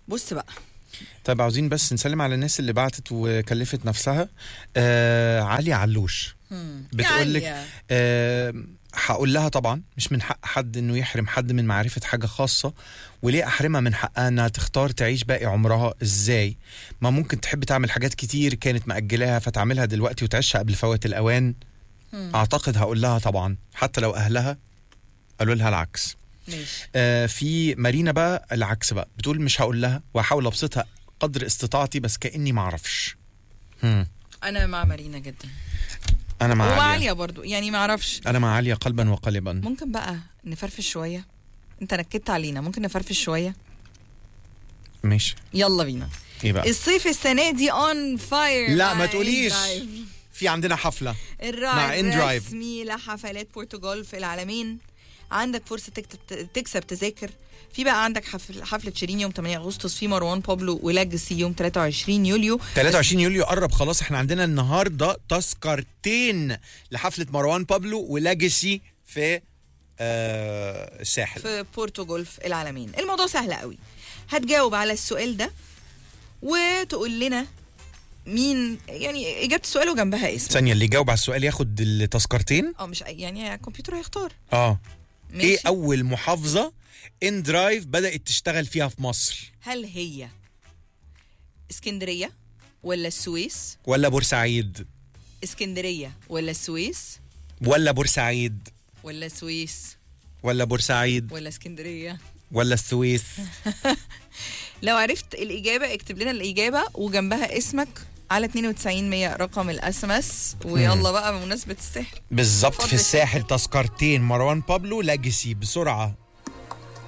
بص بقى طيب عاوزين بس نسلم على الناس اللي بعتت وكلفت نفسها آه علي علوش بتقول لك يا آه هقول لها طبعا مش من حق حد انه يحرم حد من معرفه حاجه خاصه وليه احرمها من حقها انها تختار تعيش باقي عمرها ازاي ما ممكن تحب تعمل حاجات كتير كانت مأجلاها فتعملها دلوقتي وتعيشها قبل فوات الاوان اعتقد هقول لها طبعا حتى لو اهلها قالوا لها العكس ماشي آه في مارينا بقى العكس بقى بتقول مش هقول لها وهحاول ابسطها قدر استطاعتي بس كاني ما اعرفش هم. انا مع مارينا جدا انا مع ومع عليا عليا برضو يعني ما اعرفش انا مع عليا قلبا وقالبا ممكن بقى نفرفش شويه انت نكدت علينا ممكن نفرفش شويه ماشي يلا بينا ايه بقى الصيف السنه دي اون فاير لا ما تقوليش في عندنا حفله مع الراعي إن درايف. الرسمي لحفلات بورتوغال في العالمين عندك فرصة تكتب تكسب تذاكر في بقى عندك حفل حفلة شيرين يوم 8 أغسطس في مروان بابلو ولاجسي يوم 23 يوليو 23 يوليو قرب خلاص احنا عندنا النهارده تذكرتين لحفله مروان بابلو ولاجسي في آه الساحل في بورتوغال في العالمين الموضوع سهل قوي هتجاوب على السؤال ده وتقول لنا مين يعني إجابة السؤال وجنبها اسم ثانيه اللي يجاوب على السؤال ياخد التذكرتين اه مش يعني الكمبيوتر هيختار اه ماشي ايه اول محافظه ان درايف بدات تشتغل فيها في مصر هل هي اسكندرية ولا السويس ولا بورسعيد اسكندرية ولا السويس ولا بورسعيد ولا السويس ولا بورسعيد ولا اسكندرية ولا السويس لو عرفت الإجابة اكتب لنا الإجابة وجنبها اسمك على 92 100 رقم الاس ام اس ويلا بقى بمناسبة السحر بالظبط في اتفضل. الساحل تذكرتين مروان بابلو لاجسي بسرعه